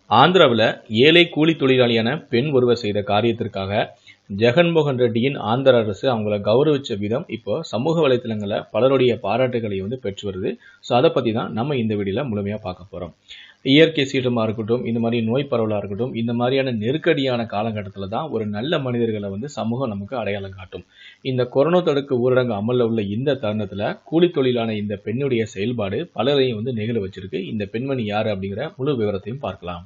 ஆந்திராவில் ஏழை கூலி தொழிலாளியான பெண் ஒருவர் செய்த காரியத்திற்காக ஜெகன்மோகன் ரெட்டியின் ஆந்திர அரசு அவங்கள கௌரவிச்ச விதம் இப்போ சமூக வலைத்தளங்களில் பலருடைய பாராட்டுகளை வந்து பெற்று வருது ஸோ அதை பற்றி தான் நம்ம இந்த வீடியோவில் முழுமையாக பார்க்க போகிறோம் இயற்கை சீற்றமாக இருக்கட்டும் இந்த மாதிரி நோய் பரவலாக இருக்கட்டும் இந்த மாதிரியான நெருக்கடியான காலகட்டத்தில் தான் ஒரு நல்ல மனிதர்களை வந்து சமூகம் நமக்கு அடையாளம் காட்டும் இந்த கொரோனா தடுப்பு ஊரடங்கு அமலில் உள்ள இந்த தருணத்தில் கூலி தொழிலான இந்த பெண்ணுடைய செயல்பாடு பலரையும் வந்து நெகிழ வச்சிருக்கு இந்த பெண்மணி யார் அப்படிங்கிற முழு விவரத்தையும் பார்க்கலாம்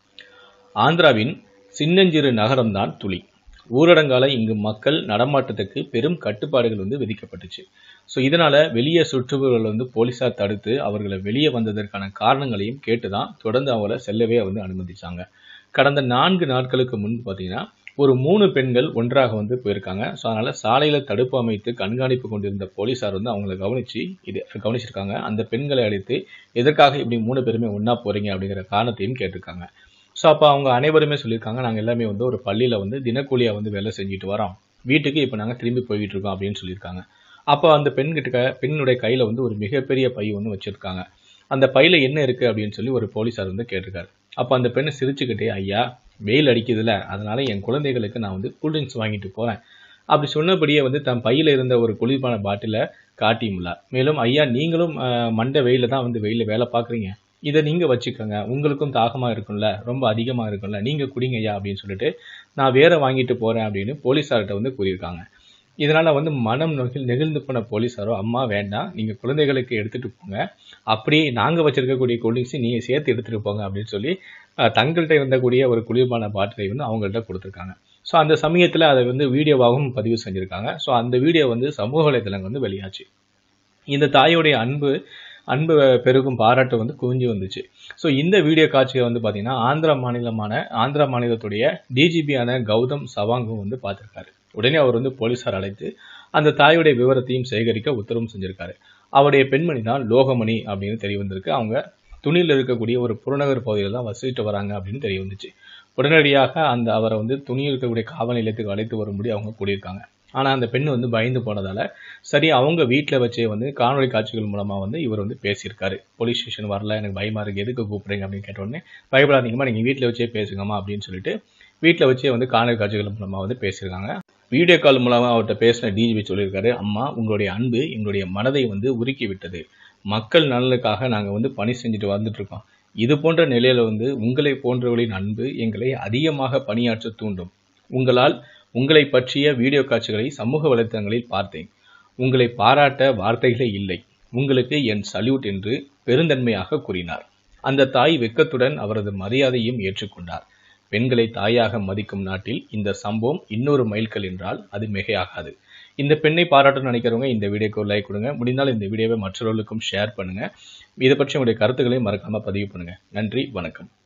ஆந்திராவின் சின்னஞ்சிறு நகரம்தான் துளி ஊரடங்கால இங்கு மக்கள் நடமாட்டத்துக்கு பெரும் கட்டுப்பாடுகள் வந்து விதிக்கப்பட்டுச்சு ஸோ இதனால வெளியே சுற்றுபவர்கள் வந்து போலீஸார் தடுத்து அவர்களை வெளியே வந்ததற்கான காரணங்களையும் கேட்டு தான் தொடர்ந்து அவங்கள செல்லவே வந்து அனுமதிச்சாங்க கடந்த நான்கு நாட்களுக்கு முன்பு பார்த்தீங்கன்னா ஒரு மூணு பெண்கள் ஒன்றாக வந்து போயிருக்காங்க ஸோ அதனால சாலையில தடுப்பு அமைத்து கண்காணிப்பு கொண்டிருந்த போலீஸார் வந்து அவங்கள கவனிச்சு இது கவனிச்சிருக்காங்க அந்த பெண்களை அழைத்து எதற்காக இப்படி மூணு பேருமே ஒன்றா போறீங்க அப்படிங்கிற காரணத்தையும் கேட்டிருக்காங்க ஸோ அப்போ அவங்க அனைவருமே சொல்லியிருக்காங்க நாங்கள் எல்லாமே வந்து ஒரு பள்ளியில் வந்து தினக்கூலியாக வந்து வேலை செஞ்சுட்டு வரோம் வீட்டுக்கு இப்போ நாங்கள் திரும்பி போய்கிட்டு இருக்கோம் அப்படின்னு சொல்லியிருக்காங்க அப்போ அந்த பெண்கிட்ட பெண்ணுடைய கையில் வந்து ஒரு மிகப்பெரிய பை ஒன்று வச்சுருக்காங்க அந்த பையில் என்ன இருக்குது அப்படின்னு சொல்லி ஒரு போலீஸார் வந்து கேட்டிருக்காரு அப்போ அந்த பெண்ணை சிரிச்சுக்கிட்டே ஐயா வெயில் அடிக்குதுல அதனால என் குழந்தைகளுக்கு நான் வந்து கூல்ட்ரிங்க்ஸ் வாங்கிட்டு போகிறேன் அப்படி சொன்னபடியே வந்து தன் பையில் இருந்த ஒரு குளிர்பான பாட்டிலை காட்டியுள்ளார் மேலும் ஐயா நீங்களும் அஹ், மண்டை வெயில தான் வந்து வெயில வேலை பார்க்குறீங்க இதை நீங்கள் வச்சுக்கோங்க உங்களுக்கும் தாகமாக இருக்கும்ல ரொம்ப அதிகமாக இருக்கும்ல நீங்கள் குடிங்க ஐயா அப்படின்னு சொல்லிட்டு நான் வேற வாங்கிட்டு போகிறேன் அப்படின்னு போலீஸார்கிட்ட வந்து கூறியிருக்காங்க இதனால வந்து மனம் நெகிழ் நெகிழ்ந்து போன போலீஸாரோ அம்மா வேண்டாம் நீங்கள் குழந்தைகளுக்கு எடுத்துகிட்டு போங்க அப்படியே நாங்கள் வச்சிருக்கக்கூடிய கூல்ட்ரிங்க்ஸை நீங்கள் சேர்த்து எடுத்துகிட்டு போங்க அப்படின்னு சொல்லி அஹ், தங்கள்கிட்ட இருந்தக்கூடிய ஒரு குளிர்பான பாட்டிலை வந்து அவங்கள்ட்ட கொடுத்துருக்காங்க ஸோ அந்த சமயத்தில் அதை வந்து வீடியோவாகவும் பதிவு செஞ்சுருக்காங்க ஸோ அந்த வீடியோ வந்து சமூக வலைத்தளங்கள் வந்து வெளியாச்சு இந்த தாயோடைய அன்பு அன்பு பெருகும் பாராட்டு வந்து குவிஞ்சு வந்துச்சு ஸோ இந்த வீடியோ காட்சியை வந்து பார்த்தீங்கன்னா ஆந்திரா மாநிலமான ஆந்திரா மாநிலத்துடைய டிஜிபியான கௌதம் சவாங்கும் வந்து பார்த்துருக்காரு உடனே அவர் வந்து போலீஸார் அழைத்து அந்த தாயுடைய விவரத்தையும் சேகரிக்க உத்தரவும் செஞ்சிருக்காரு அவருடைய பெண்மணி தான் லோகமணி அப்படின்னு தெரிய வந்திருக்கு அவங்க துணியில் இருக்கக்கூடிய ஒரு புறநகர் பகுதியில் தான் வசிச்சுட்டு வராங்க அப்படின்னு தெரிய வந்துச்சு உடனடியாக அந்த அவரை வந்து துணியில் இருக்கக்கூடிய காவல் நிலையத்துக்கு அழைத்து வரும்படி அவங்க கூடியிருக்காங்க ஆனால் அந்த பெண் வந்து பயந்து போனதால சரி அவங்க வீட்டில் வச்சே வந்து காணொளி காட்சிகள் மூலமாக வந்து இவர் வந்து பேசியிருக்காரு போலீஸ் ஸ்டேஷன் வரல எனக்கு பயமா இருக்கு எதுக்கு கூப்பிடுறீங்க அப்படின்னு கேட்ட உடனே பயப்படாதீங்கம்மா நீங்கள் வீட்டில் வச்சே பேசுங்கம்மா அப்படின்னு சொல்லிட்டு வீட்டில் வச்சே வந்து காணொளி காட்சிகள் மூலமாக வந்து பேசியிருக்காங்க வீடியோ கால் மூலமாக அவர்கிட்ட பேசின டிஜிபி சொல்லியிருக்காரு அம்மா உங்களுடைய அன்பு எங்களுடைய மனதை வந்து உருக்கி விட்டது மக்கள் நலனுக்காக நாங்கள் வந்து பணி செஞ்சுட்டு வந்துட்டு இருக்கோம் இது போன்ற நிலையில வந்து உங்களை போன்றவர்களின் அன்பு எங்களை அதிகமாக பணியாற்ற தூண்டும் உங்களால் உங்களை பற்றிய வீடியோ காட்சிகளை சமூக வலைத்தளங்களில் பார்த்தேன் உங்களை பாராட்ட வார்த்தைகளே இல்லை உங்களுக்கு என் சல்யூட் என்று பெருந்தன்மையாக கூறினார் அந்த தாய் வெக்கத்துடன் அவரது மரியாதையும் ஏற்றுக்கொண்டார் பெண்களை தாயாக மதிக்கும் நாட்டில் இந்த சம்பவம் இன்னொரு மைல்கல் என்றால் அது மிகையாகாது இந்த பெண்ணை பாராட்டணும்னு நினைக்கிறவங்க இந்த வீடியோக்கு ஒரு லைக் கொடுங்க முடிந்தால் இந்த வீடியோவை மற்றவர்களுக்கும் ஷேர் பண்ணுங்க இதை பற்றி உங்களுடைய கருத்துக்களையும் மறக்காம பதிவு பண்ணுங்க நன்றி வணக்கம்